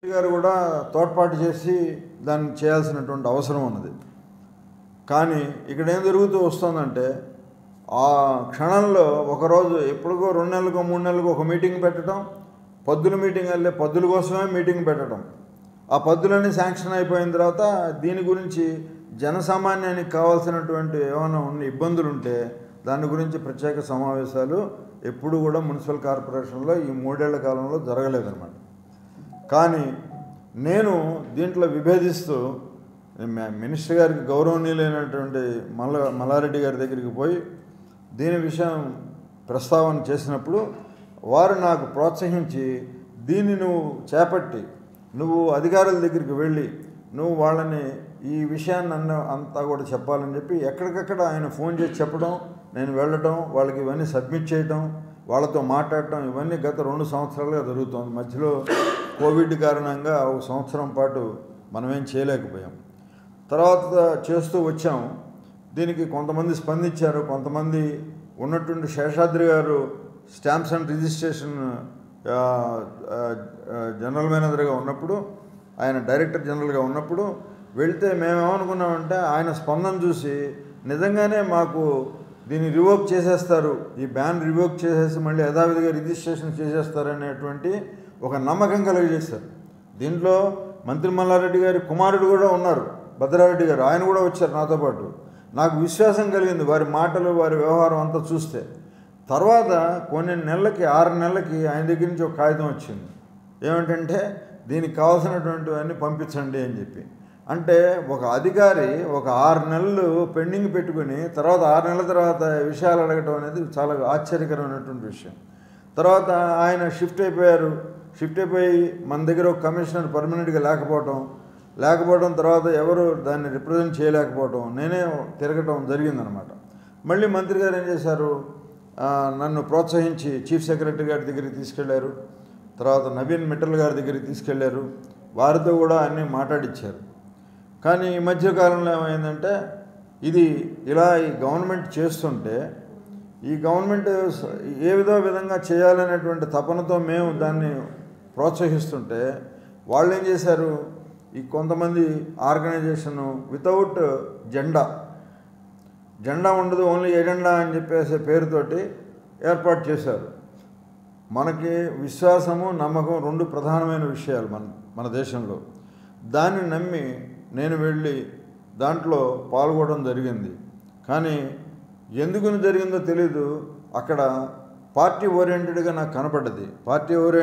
గారు కూడా తోడ్పాటు చేసి దాన్ని చేయాల్సినటువంటి అవసరం ఉన్నది కానీ ఇక్కడ ఏం జరుగుతూ వస్తుందంటే ఆ క్షణంలో ఒకరోజు ఎప్పుడుకో రెండు నెలలకో మూడు నెలలకు ఒక మీటింగ్ పెట్టడం పద్దుల మీటింగ్ వెళ్ళే పద్దుల కోసమే మీటింగ్ పెట్టడం ఆ పద్దులన్నీ శాంక్షన్ అయిపోయిన తర్వాత దీని గురించి జనసామాన్యానికి కావాల్సినటువంటి ఏమైనా ఉన్న ఇబ్బందులు ఉంటే దాని గురించి ప్రత్యేక సమావేశాలు ఎప్పుడు కూడా మున్సిపల్ కార్పొరేషన్లో ఈ మూడేళ్ల కాలంలో జరగలేదన్నమాట కానీ నేను దీంట్లో విభేదిస్తూ మ- మినిస్టర్ గారికి గౌరవనీయులైనటువంటి మల్ల మల్లారెడ్డి గారి దగ్గరికి పోయి దీని విషయం ప్రస్తావన చేసినప్పుడు వారు నాకు ప్రోత్సహించి దీన్ని నువ్వు చేపట్టి నువ్వు అధికారుల దగ్గరికి వెళ్ళి నువ్వు వాళ్ళని ఈ విషయాన్ని అన్న అంతా కూడా చెప్పాలని చెప్పి ఎక్కడికక్కడ ఆయన ఫోన్ చేసి చెప్పడం నేను వెళ్ళటం వాళ్ళకి ఇవన్నీ సబ్మిట్ చేయటం వాళ్ళతో మాట్లాడటం ఇవన్నీ గత రెండు సంవత్సరాలుగా జరుగుతోంది మధ్యలో కోవిడ్ కారణంగా ఒక సంవత్సరం పాటు మనమేం చేయలేకపోయాం తర్వాత చేస్తూ వచ్చాం దీనికి కొంతమంది స్పందించారు కొంతమంది ఉన్నటువంటి శేషాద్రి గారు స్టాంప్స్ అండ్ రిజిస్ట్రేషన్ ఆ, ఆ, ఆ, జనరల్ మేనేజర్గా ఉన్నప్పుడు ఆయన డైరెక్టర్ జనరల్గా ఉన్నప్పుడు వెళ్తే మేమేమనుకున్నామంటే ఆయన స్పందన చూసి నిజంగానే మాకు దీన్ని రివోక్ చేసేస్తారు ఈ బ్యాన్ రివోక్ చేసేసి మళ్ళీ యథావిధిగా రిజిస్ట్రేషన్ చేసేస్తారనేటువంటి ఒక నమ్మకం కలిగజేశారు దీంట్లో మంత్రి మల్లారెడ్డి గారి కుమారుడు కూడా ఉన్నారు భద్రారెడ్డి గారు ఆయన కూడా వచ్చారు నాతో పాటు నాకు విశ్వాసం కలిగింది వారి మాటలు వారి వ్యవహారం అంతా చూస్తే తర్వాత కొన్ని నెలలకి ఆరు నెలలకి ఆయన దగ్గర నుంచి ఒక కాగితం వచ్చింది ఏమిటంటే దీనికి కావాల్సినటువంటివన్నీ పంపించండి అని చెప్పి అంటే ఒక అధికారి ఒక ఆరు నెలలు పెండింగ్ పెట్టుకుని తర్వాత ఆరు నెలల తర్వాత విషయాలు అడగటం అనేది చాలా ఆశ్చర్యకరమైనటువంటి విషయం తర్వాత ఆయన షిఫ్ట్ అయిపోయారు షిఫ్ట్ అయిపోయి మన దగ్గర ఒక కమిషనర్ పర్మనెంట్గా లేకపోవటం లేకపోవడం తర్వాత ఎవరు దాన్ని రిప్రజెంట్ చేయలేకపోవటం నేనే తిరగటం జరిగిందనమాట మళ్ళీ మంత్రి గారు ఏం చేశారు ఆ, నన్ను ప్రోత్సహించి చీఫ్ సెక్రటరీ గారి దగ్గరికి తీసుకెళ్లారు తర్వాత నవీన్ మిట్టల్ గారి దగ్గరికి తీసుకెళ్లారు వారితో కూడా అన్నీ మాట్లాడిచ్చారు కానీ ఈ మధ్యకాలంలో ఏమైందంటే ఇది ఇలా ఈ గవర్నమెంట్ చేస్తుంటే ఈ గవర్నమెంట్ స- ఏ విధో విధంగా చేయాలనేటువంటి తపనతో మేము దాన్ని ప్రోత్సహిస్తుంటే వాళ్ళు ఏం చేశారు ఈ కొంతమంది ఆర్గనైజేషను వితౌట్ జెండా జెండా ఉండదు ఓన్లీ ఎజెండా అని చెప్పేసే పేరుతోటి ఏర్పాటు చేశారు మనకి విశ్వాసము నమ్మకం రెండు ప్రధానమైన విషయాలు మన మన దేశంలో దాన్ని నమ్మి నేను వెళ్ళి దాంట్లో పాల్గొనడం జరిగింది కానీ ఎందుకు జరిగిందో తెలీదు అక్కడ పార్టీ ఓరియంటెడ్గా నాకు కనపడ్డది పార్టీ ఓరియంటెడ్